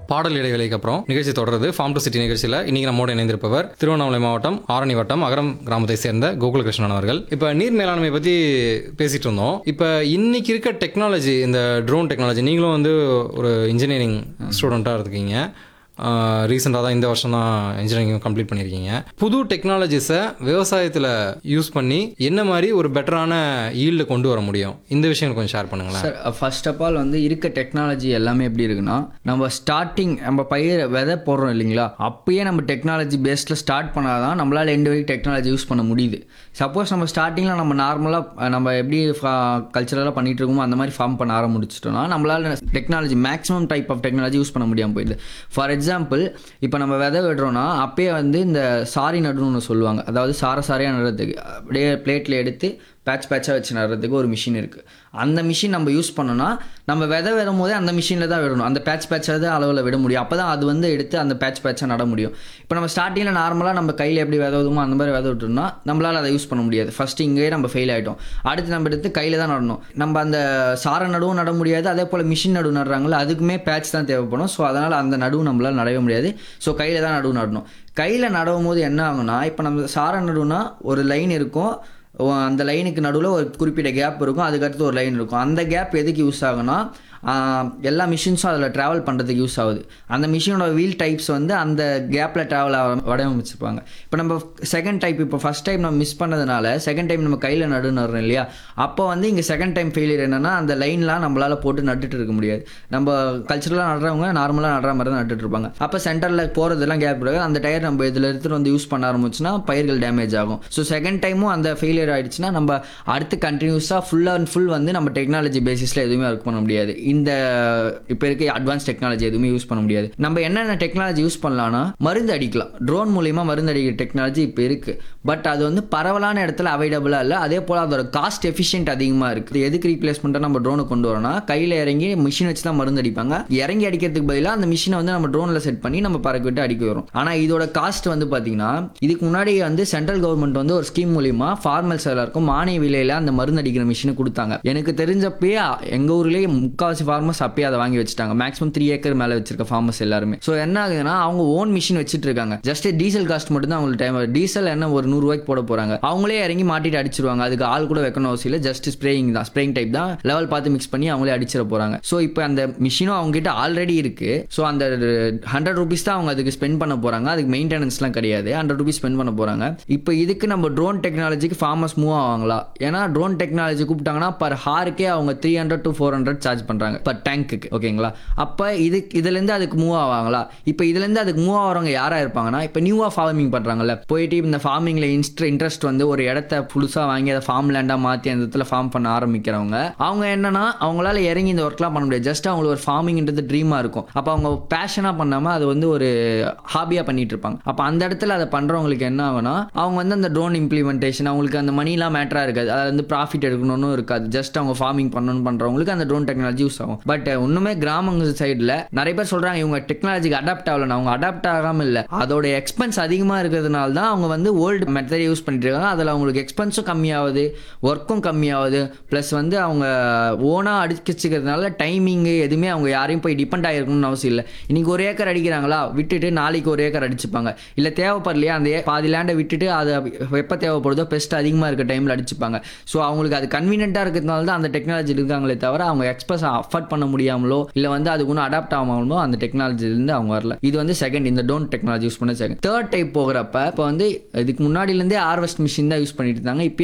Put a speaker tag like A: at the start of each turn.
A: பாடல் இடைவேளைக்கு அப்புறம் நிகழ்ச்சி தொடருது ஃபார்ம் டு சிட்டி நிகழ்ச்சியில் இன்னைக்கு நம்மோடு இணைந்திருப்பவர் திருவண்ணாமலை மாவட்டம் ஆரணி வட்டம் அகரம் கிராமத்தை சேர்ந்த கோகுலகிருஷ்ணன் அவர்கள் இப்போ நீர் மேலாண்மை பற்றி பேசிட்டு இருந்தோம் இப்போ இன்னைக்கு இருக்க டெக்னாலஜி இந்த ட்ரோன் டெக்னாலஜி நீங்களும் வந்து ஒரு இன்ஜினியரிங் ஸ்டூடெண்ட்டாக இருக்கீங்க ரீசெண்டாக தான் இந்த வருஷம் தான் இன்ஜினியரிங் கம்ப்ளீட் பண்ணியிருக்கீங்க புது டெக்னாலஜிஸை விவசாயத்தில் யூஸ் பண்ணி என்ன மாதிரி ஒரு பெட்டரான ஈல்டு கொண்டு வர முடியும் இந்த விஷயம் கொஞ்சம் ஷேர் பண்ணுங்களேன்
B: சார் ஃபர்ஸ்ட் ஆஃப் ஆல் வந்து இருக்க டெக்னாலஜி எல்லாமே எப்படி இருக்குன்னா நம்ம ஸ்டார்டிங் நம்ம பயிர் விதை போடுறோம் இல்லைங்களா அப்பயே நம்ம டெக்னாலஜி பேஸ்டில் ஸ்டார்ட் பண்ணாதான் நம்மளால் எண்டு வரைக்கும் டெக்னாலஜி யூஸ் பண்ண முடியுது சப்போஸ் நம்ம ஸ்டார்டிங்கில் நம்ம நார்மலாக நம்ம எப்படி கல்ச்சரலாக பண்ணிட்டு இருக்கோமோ அந்த மாதிரி ஃபார்ம் பண்ண ஆரம்பிச்சிட்டோம்னா நம்மளால் technology maximum type of technology use பண்ண முடியாமல் போயிடுது ஃபார் எக்ஸாம்பிள் இப்போ நம்ம விதை விடுறோம்னா அப்பயே வந்து இந்த சாரி நடுன்னு ஒன்று சொல்லுவாங்க அதாவது சார சாரியாக நடுறதுக்கு அப்படியே பிளேட்டில் எடுத்து பேட்ச் பேட்சாக வச்சு நடுறதுக்கு ஒரு மிஷின் இருக்குது அந்த மிஷின் நம்ம யூஸ் பண்ணோம்னா நம்ம விதை விடும் போதே அந்த மிஷினில் தான் விடணும் அந்த பேட்ச் பேட்சாக தான் அளவில் விட முடியும் அப்போ தான் அது வந்து எடுத்து அந்த பேட்ச் பேட்சாக நட முடியும் இப்போ நம்ம ஸ்டார்டிங்கில் நார்மலாக நம்ம கையில் எப்படி வித விடுமோ அந்த மாதிரி வித விட்டோம்னா நம்மளால் அதை யூஸ் பண்ண முடியாது ஃபஸ்ட்டு இங்கேயே நம்ம ஃபெயில் ஆகிட்டோம் அடுத்து நம்ம எடுத்து கையில் தான் நடணும் நம்ம அந்த சார நடுவும் நட முடியாது அதே போல் மிஷின் நடுவு நடுறாங்களோ அதுக்குமே பேட்ச் தான் தேவைப்படும் ஸோ அதனால் அந்த நடுவு நம்மளால் நடவே முடியாது ஸோ கையில் தான் நடுவு நடணும் கையில் நடவும் போது என்ன ஆகும்னா இப்போ நம்ம சார நடுவுனா ஒரு லைன் இருக்கும் ஓ, அந்த லைனுக்கு நடுவில் ஒரு குறிப்பிட்ட கேப் இருக்கும் அதுக்கடுத்து ஒரு லைன் இருக்கும் அந்த கேப் எதுக்கு யூஸ் ஆகும்னா ஆஹ், எல்லா மிஷின்ஸும் அதில் ட்ராவல் பண்ணுறதுக்கு யூஸ் ஆகுது அந்த மிஷினோட வீல் டைப்ஸ் வந்து அந்த கேப்பில் ட்ராவல் ஆக வடிவமைச்சிருப்பாங்க இப்போ நம்ம செகண்ட் டைப் இப்போ ஃபஸ்ட் டைம் நம்ம மிஸ் பண்ணதுனால செகண்ட் டைம் நம்ம கையில் நடு நடுறோம் இல்லையா அப்போ வந்து இங்கே செகண்ட் டைம் ஃபெயிலியர் என்னன்னா அந்த லைன்லாம் நம்மளால் போட்டு நட்டுட்டு இருக்க முடியாது நம்ம கல்ச்சரலாக நடுறவங்க நார்மலாக நடுற மாதிரி தான் நட்டுட்டு இருப்பாங்க அப்போ சென்டரில் போகிறதெல்லாம் கேப் கிடையாது அந்த டயர் நம்ம இதில் எடுத்துகிட்டு வந்து யூஸ் பண்ண ஆரம்பிச்சுன்னா பயிர்கள் டேமேஜ் ஆகும் ஸோ செகண்ட் டைமும் அந்த ஃபெயிலியர் ஆயிடுச்சுன்னா நம்ம அடுத்து கண்டினியூஸாக ஃபுல் அண்ட் ஃபுல் வந்து நம்ம டெக்னாலஜி பேசிஸில் எதுவுமே ஒர்க் பண்ண முடியாது இந்த இப்போ இருக்க அட்வான்ஸ் டெக்னாலஜி எதுவுமே யூஸ் பண்ண முடியாது நம்ம என்னென்ன டெக்னாலஜி யூஸ் பண்ணலாம்னா மருந்து அடிக்கலாம் ட்ரோன் மூலியமா மருந்து அடிக்கிற டெக்னாலஜி இப்போ இருக்கு பட் அது வந்து பரவலான இடத்துல அவைலபிளாக இல்லை அதே போல் அதோட காஸ்ட் எஃபிஷியன்ட் அதிகமாக இருக்குது எதுக்கு ரீப்ளேஸ்மெண்ட்டாக நம்ம ட்ரோனை கொண்டு வரோம்னா கையில் இறங்கி மிஷின் வச்சு தான் மருந்து அடிப்பாங்க இறங்கி அடிக்கிறதுக்கு பதிலாக அந்த மிஷினை வந்து நம்ம ட்ரோனில் செட் பண்ணி நம்ம பறக்க விட்டு அடிக்க வரும் ஆனால் இதோட காஸ்ட் வந்து பார்த்தீங்கன்னா இதுக்கு முன்னாடி வந்து சென்ட்ரல் கவர்மெண்ட் வந்து ஒரு ஸ்கீம் மூலியமா ஃபார்மல்ஸ் எல்லாருக்கும் மானிய விலையில அந்த மருந்து அடிக்கிற மிஷினை கொடுத்தாங்க எனக்கு தெரிஞ்சப்பயே எங்க ஊர்லயே முக்காவாசி ஃபார்மர்ஸ் அப்பயே அதை வாங்கி வச்சுட்டாங்க மேக்ஸிமம் த்ரீ ஏக்கர் மேல வச்சிருக்க ஃபார்மர்ஸ் எல்லாருமே ஸோ என்ன ஆகுதுன்னா அவங்க ஓன் மிஷின் வச்சிட்டு இருக்காங்க ஜஸ்ட் டீசல் காஸ்ட் மட்டும் தான் அவங்களுக்கு டைம் டீசல் என்ன ஒரு நூறு ரூபாய்க்கு போட போறாங்க அவங்களே இறங்கி மாட்டிட்டு அடிச்சிருவாங்க அதுக்கு ஆள் கூட வைக்கணும் அவசியம் இல்லை ஜஸ்ட் ஸ்ப்ரேயிங் தான் ஸ்ப்ரேயிங் டைப் தான் லெவல் பார்த்து மிக்ஸ் பண்ணி அவங்களே அடிச்சிட போறாங்க ஸோ இப்போ அந்த மிஷினும் அவங்க கிட்ட ஆல்ரெடி இருக்கு ஸோ அந்த ஹண்ட்ரட் ருபீஸ் தான் அவங்க அதுக்கு ஸ்பெண்ட் பண்ண போறாங்க அதுக்கு மெயின்டெனன்ஸ்லாம் கிடையாது ஹண்ட்ரட் ருபீஸ் ஸ்பெண்ட் பண்ண போறாங்க இப்போ இதுக்கு நம்ம ட்ரோன் டெக்னாலஜிக்கு ஃபார்மர்ஸ் மூவ் ஆவாங்களா ஏன்னா ட்ரோன் டெக்னாலஜி கூப்பிட்டாங்கன்னா பர் ஹாருக்கே அவங்க three hundred to four hundred charge பண்றாங்க பர் டேங்க்குக்கு ஓகேங்களா அப்போ இது இதுலேருந்து அதுக்கு மூவ் ஆவாங்களா இப்போ இதுலேருந்து அதுக்கு மூவ் ஆகிறவங்க யாரா இருப்பாங்கன்னா இப்போ நியூவாக ஃபார்மிங் பண்றாங்கல்ல போயிட்டு இந்த ஃபார்மிங்ல இன்ஸ்ட் இன்ட்ரெஸ்ட் வந்து ஒரு இடத்த புதுசாக வாங்கி அதை ஃபார்ம் லேண்டாக மாற்றி அந்த இடத்துல ஃபார்ம் பண்ண ஆரம்பிக்கிறவங்க அவங்க என்னன்னா அவங்களால இறங்கி இந்த ஒர்க்லாம் பண்ண முடியாது ஜஸ்ட் அவங்களுக்கு ஒரு ஃபார்மிங்ன்றது ட்ரீமாக இருக்கும் அப்போ அவங்க பேஷனாக பண்ணாமல் அது வந்து ஒரு ஹாபியாக பண்ணிட்டு இருப்பாங்க அப்போ அந்த இடத்துல அதை பண்ணுறவங்களுக்கு என்ன ஆகும்னா அவங்க வந்து அந்த ட்ரோன் இம்ப்ளிமெண்டேஷன் அவங்களுக்கு அந்த மணிலாம் மேட்டராக இருக்காது அது வந்து ப்ராஃபிட் எடுக்கணும்னு இருக்காது ஜஸ்ட் அவங்க ஃபார்மிங் பண்ணணும்னு பண்ணுறவங்களுக்கு அந்த ட்ரோன் டெக்னாலஜி யூஸ் ஆகும் பட் இன்னுமே கிராமங்கள் சைடில் நிறைய பேர் சொல்கிறாங்க இவங்க டெக்னாலஜிக்கு அடாப்ட் ஆகலன்னு அவங்க அடாப்ட் ஆகாமல் இல்லை அதோட எக்ஸ்பென்ஸ் அதிகமாக இருக்கிறதுனால தான் அவங்க வந்து ஓல்டு மெத்தட் யூஸ் பண்ணிட்டு இருக்காங்க அதில் அவங்களுக்கு எக்ஸ்பென்ஸும் கம்மியாகுது ஒர்க்கும் கம்மியாகுது ப்ளஸ் வந்து அவங்க ஓனாக அடிச்சுக்கிறதுனால டைமிங்கு எதுவுமே அவங்க யாரையும் போய் டிபெண்ட் ஆகிருக்கணும்னு அவசியம் இல்லை இன்னைக்கு ஒரு ஏக்கர் அடிக்கிறாங்களா விட்டுட்டு நாளைக்கு ஒரு ஏக்கர் அடிச்சுப்பாங்க இல்லை தேவைப்படலையா அந்த ஏ- பாதி லேண்டை விட்டுட்டு அதை எப்போ தேவைப்படுதோ பெஸ்ட் அதிகமாக இருக்க டைமில் அடிச்சுப்பாங்க ஸோ அவங்களுக்கு அது கன்வீனியண்ட்டாக இருக்கிறதுனால தான் அந்த டெக்னாலஜி இருக்காங்களே தவிர அவங்க எக்ஸ்பிரஸ் அஃபோர்ட் பண்ண முடியாமலோ இல்லை வந்து அதுக்கு ஒன்றும் அடாப்ட் ஆகாமலோ அந்த டெக்னாலஜிலேருந்து அவங்க வரல இது வந்து செகண்ட் இந்த டோன் டெக்னாலஜி யூஸ் பண்ண செகண்ட் தேர்ட் டைப் போகிறப்ப இப்போ வந்து இதுக்கு முன்னாடிலேருந்தே ஹார்வெஸ்ட் மிஷின் தான் யூஸ் பண்ணிட்டு இருந்தாங்க இப்போ